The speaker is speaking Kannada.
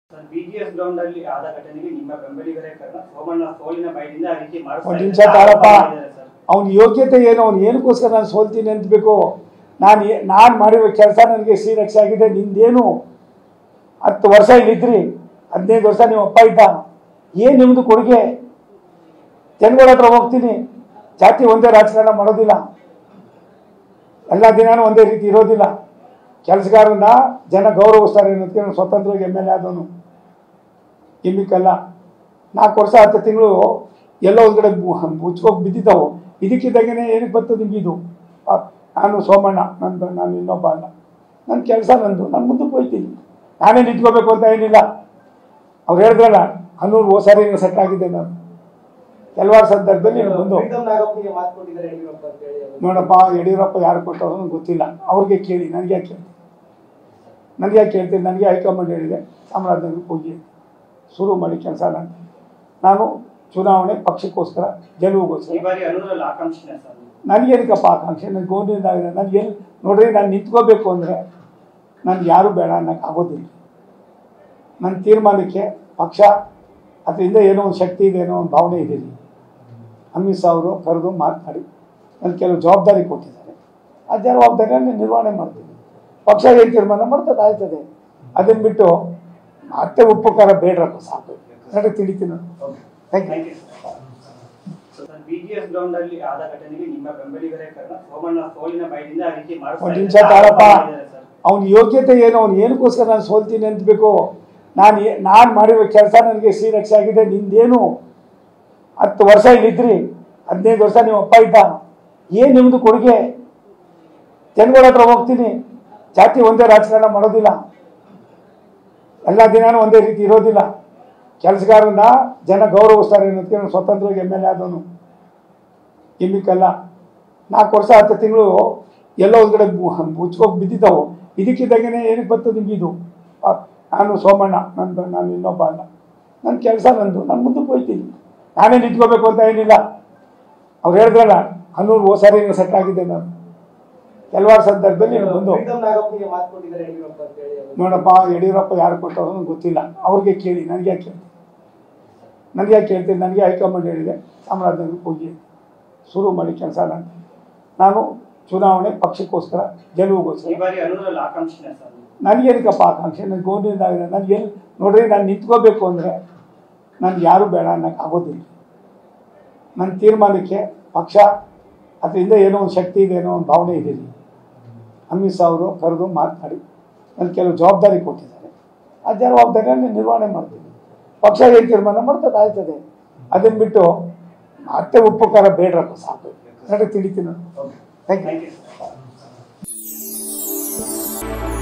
ಸರ್ ಬಿಜಿಎಸ್ ಗ್ರೌಂಡ್ ಅಲ್ಲಿ ಆದ ಘಟನೆಗೆ ನಿಮ್ಮ ಬೆಂಬಲಿಗರೇ ಕಾರಣ ಸೋಮಣ್ಣ ಸೋಲಿನ ಭಯದಿಂದ ಆ ರೀತಿ ಮಾಡಿಸ್ತಾ ಒಂದ್ ಇದ್ದಾರೆ. ನಿಮಿಷ ತಾಳಪ್ಪ ಆರೋಪ ಮಾಡಿದ್ದಾರೆ ಸರ್. ಅವನ ಯೋಗ್ಯತೆ ಏನು ಅವ್ನು ಏನಕ್ಕೋಸ್ಕರ ನಾನು ಸೋಲ್ತೀನಿ ಅಂತಬೇಕು ನಾನು ನಾನು ಮಾಡಿರೋ ಕೆಲಸ ನನಗೆ ಶ್ರೀರಕ್ಷೆ ಆಗಿದೆ ನಿಂದೇನು ಹತ್ತು ವರ್ಷ ಇಲ್ಲಿದ್ರಿ ಹದಿನೈದು ವರ್ಷ ನಿಮ್ಮ ಅಪ್ಪ ಇದ್ದ ಏನು ನಿಮ್ಮದು ಕೊಡುಗೆ ಜನಗಳ ಹತ್ರ ಹೋಗ್ತೀನಿ ಜಾತಿ ಒಂದೇ ರಾಜಕಾರಣ ಮಾಡೋದಿಲ್ಲ ಎಲ್ಲ ದಿನಾನೂ ಒಂದೇ ರೀತಿ ಇರೋದಿಲ್ಲ ಕೆಲಸಗಾರನ್ನ ಜನ ಗೌರವಿಸ್ತಾರೆ ಅನ್ನೋದಕ್ಕೆ ನಾನು ಸ್ವತಂತ್ರವಾಗಿ ಎಮ್ ಎಲ್ ಎ ಆದವನು ಇಮ್ಮಿಕ್ಕಲ್ಲ ನಾಲ್ಕು ವರ್ಷ ಹತ್ತು ತಿಂಗಳು ಎಲ್ಲೋ ಒಂದು ಕಡೆ ಮುಚ್ಕೋಗಿ ಬಿದ್ದಿದ್ದವು ಇದಕ್ಕಿದ್ದಾಗೇನೆ ಏನಕ್ಕೆ ಬರ್ತದೆ ನಿಮ್ಗೆ ಇದು ಆ, ನಾನು ಸೋಮಣ್ಣ ನಂದು ನಾನು ಇನ್ನೊಬ್ಬ ಅಲ್ಲ ನನ್ನ ಕೆಲಸ ನಂದು ನಾನು ಮುಂದಕ್ಕೆ ಹೋಗ್ತೀನಿ ನಾನೇ ನಿಂತ್ಕೋಬೇಕು ಅಂತ ಏನಿಲ್ಲ ಅವ್ರು ಹೇಳಿದ್ರಲ್ಲ ಹನ್ನೂರು ಓ ಸಾರಿ ಸೆಟ್ ಆಗಿದ್ದೆ ನಾನು ಕೆಲವಾರು ಸಂದರ್ಭದಲ್ಲಿ ನಾನು ಬಂದು ಪ್ರೀತಮ್ ನಾಗಪ್ಪನಿಗೆ ಮಾತು ಕೊಟ್ಟಿದ್ದಾರೆ ಯಡಿಯೂರಪ್ಪ ಅಂತ ಹೇಳಿ ಅದು. ನೋಡಪ್ಪ ಯಡಿಯೂರಪ್ಪ ಯಾರು ಕೊಟ್ಟವರು ನನಗೆ ಗೊತ್ತಿಲ್ಲ ಅವ್ರಿಗೆ ಕೇಳಿ ನನಗೆ ಯಾಕೆ ಕೇಳ್ತೀನಿ ನನಗೆ ಯಾಕೆ ಕೇಳ್ತೀನಿ ನನಗೆ ಹೈಕಮಾಂಡ್ ಹೇಳಿದೆ ಚಾಮರಾಜನಗರಕ್ಕೆ ಹೋಗಿ ಶುರು ಮಾಡಿ ಕೆಲಸ ನಾನು ನಾನು ಚುನಾವಣೆ ಪಕ್ಷಕ್ಕೋಸ್ಕರ ಈ ಗೆಲುವಿಗೋಸ್ಕರ ಬಾರಿ ಅನುರಲ್ಲಿ ಆಕಾಂಕ್ಷೆ ಸರ್ ನನಗೇನಕ್ಕಪ್ಪ ಆಕಾಂಕ್ಷೆ ನನಗೆ ಗೋವಿಂದ ನನಗೆ ಎಲ್ಲಿ ನೋಡ್ರಿ ನಾನು ನಿಂತ್ಕೋಬೇಕು ಅಂದರೆ ನನಗೆ ಯಾರು ಬೇಡ ಅನ್ನೋಕೆ ಆಗೋದಿಲ್ಲ ನನ್ನ ತೀರ್ಮಾನಕ್ಕೆ ಪಕ್ಷ ಅದರಿಂದ ಏನೋ ಒಂದು ಶಕ್ತಿ ಇದೆ ಏನೋ ಒಂದು ಭಾವನೆ ಇದೆ ಇಲ್ಲಿ. ಅಮಿತ್ ಶಾ ಅವರು ಕರೆದು ಮಾತನಾಡಿ ನನಗೆ ಕೆಲವು ಜವಾಬ್ದಾರಿ ಕೊಟ್ಟಿದ್ದಾರೆ ಆ ಜವಾಬ್ದಾರಿಯನ್ನು ನಿರ್ವಹಣೆ ಮಾಡ್ತೀನಿ ಪಕ್ಷ ಏನು ತೀರ್ಮಾನ ಮಾಡ್ತದೆ ಆಯ್ತದೆ ಅದನ್ನು ಬಿಟ್ಟು ಮತ್ತೆ ಉಪಕಾರ ಬೇಡ್ರಪ್ಪ ಸಾಕು ನನಗೆ ತಿಳಿತೀನಿ thank you thank you sir BGS ground ಅಲ್ಲಿ ಆದ ಘಟನೆಗೆ ನಿಮ್ಮ ಬೆಂಬಲಿಗರೇ ಕಾರಣ ಸೋಮಣ್ಣ ಸೋಲಿನ ಭಯದಿಂದ ಆ ರೀತಿ ಮಾಡಿಸ್ತಾ ಒಂದು ಇದ್ದಾರೆ. ನಿಮಿಷ ತಾಳಪ್ಪ ಆರೋಪ ಮಾಡಿದ್ದಾರೆ ಸರ್. ಅವನ ಯೋಗ್ಯತೆ ಏನು ಅವ್ನು ಏನಕ್ಕೋಸ್ಕರ ನಾನು ಸೋಲ್ತೀನಿ ಅಂತಬೇಕು ನಾನು ನಾನು ಮಾಡಿರೋ ಕೆಲಸ ನನಗೆ ಶ್ರೀರಕ್ಷೆ ಆಗಿದೆ ನಿಂದೇನು ಹತ್ತು ವರ್ಷ ಇಲ್ಲಿದ್ರಿ ಹದಿನೈದು ವರ್ಷ ನಿಮ್ಮ ಅಪ್ಪ ಇದ್ದ ಏನು ನಿಮ್ಮದು ಕೊಡುಗೆ ಜನಗಳ ಹತ್ರ ಹೋಗ್ತೀನಿ ಜಾತಿ ಒಂದೇ ರಾಜಕಾರಣ ಮಾಡೋದಿಲ್ಲ ಎಲ್ಲ ದಿನಾನೂ ಒಂದೇ ರೀತಿ ಇರೋದಿಲ್ಲ ಕೆಲಸಗಾರನ್ನ ಜನ ಗೌರವಿಸ್ತಾರೆ ಅನ್ನೋದಕ್ಕೆ ನಾನು ಸ್ವತಂತ್ರವಾಗಿ ಎಮ್ ಎಲ್ ಎ ಆದವನು ಇಮ್ಮಿಕ್ಕಲ್ಲ ನಾಲ್ಕು ವರ್ಷ ಹತ್ತು ತಿಂಗಳು ಎಲ್ಲೋ ಒಂದು ಕಡೆ ಮುಚ್ಕೋಗಿ ಬಿದ್ದಿದ್ದವು ಇದಕ್ಕಿದ್ದಾಗೇನೆ ಏನಕ್ಕೆ ಬರ್ತದೆ ನಿಮ್ಗೆ ಇದು ಆ, ನಾನು ಸೋಮಣ್ಣ ನಂದು ನಾನು ಇನ್ನೊಬ್ಬ ಅಲ್ಲ ನನ್ನ ಕೆಲಸ ನಂದು ನಾನು ಮುಂದಕ್ಕೆ ಹೋಗ್ತೀನಿ ನಾನೇ ನಿಂತ್ಕೋಬೇಕು ಅಂತ ಏನಿಲ್ಲ ಅವ್ರು ಹೇಳಿದ್ರಲ್ಲ ಹನ್ನೂರು ಓ ಸಾರಿ ಸೆಟ್ ಆಗಿದ್ದೆ ನಾನು ಕೆಲವಾರು ಸಂದರ್ಭದಲ್ಲಿ ನಾನು ಬಂದು ಪ್ರೀತಮ್ ನಾಗಪ್ಪನಿಗೆ ಮಾತು ಕೊಟ್ಟಿದ್ದಾರೆ ಯಡಿಯೂರಪ್ಪ ಅಂತ ಹೇಳಿ ಅದು. ನೋಡಪ್ಪ ಯಡಿಯೂರಪ್ಪ ಯಾರು ಕೊಟ್ಟವರು ನನಗೆ ಗೊತ್ತಿಲ್ಲ ಅವ್ರಿಗೆ ಕೇಳಿ ನನಗೆ ಯಾಕೆ ಕೇಳ್ತೀನಿ ನನಗೆ ಯಾಕೆ ಕೇಳ್ತೀನಿ ನನಗೆ ಹೈಕಮಾಂಡ್ ಹೇಳಿದೆ ಚಾಮರಾಜನಗರಕ್ಕೆ ಹೋಗಿ ಶುರು ಮಾಡಿ ಕೆಲಸ ನಾನು ನಾನು ಚುನಾವಣೆ ಪಕ್ಷಕ್ಕೋಸ್ಕರ ಈ ಗೆಲುವಿಗೋಸ್ಕರ ಬಾರಿ ಅನುರಲ್ಲಿ ಆಕಾಂಕ್ಷೆ ಸರ್ ನನಗೇನಕ್ಕಪ್ಪ ಆಕಾಂಕ್ಷೆ ನನಗೆ ಗೋವಿಂದ ನನಗೆ ಎಲ್ಲಿ ನೋಡ್ರಿ ನಾನು ನಿಂತ್ಕೋಬೇಕು ಅಂದರೆ ನನಗೆ ಯಾರು ಬೇಡ ಅನ್ನೋಕೆ ಆಗೋದಿಲ್ಲ ನನ್ನ ತೀರ್ಮಾನಕ್ಕೆ ಪಕ್ಷ ಅದರಿಂದ ಏನೋ ಒಂದು ಶಕ್ತಿ ಇದೆ ಏನೋ ಒಂದು ಭಾವನೆ ಇದೆ ಇಲ್ಲಿ. ಅಮಿತ್ ಶಾ ಅವರು ಕರೆದು ಮಾತನಾಡಿ ನನಗೆ ಕೆಲವು ಜವಾಬ್ದಾರಿ ಕೊಟ್ಟಿದ್ದಾರೆ ಆ ಜವಾಬ್ದಾರಿಯನ್ನು ನಿರ್ವಹಣೆ ಮಾಡ್ತೀನಿ ಪಕ್ಷ ಏನು ತೀರ್ಮಾನ ಮಾಡ್ತದೆ ಆಯ್ತದೆ ಅದನ್ನು ಬಿಟ್ಟು ಮತ್ತೆ ಉಪಕಾರ ಬೇಡ್ರಪ್ಪ ಸಾಕು ನನಗೆ ತಿಳಿತೀನಿ thank you thank you sir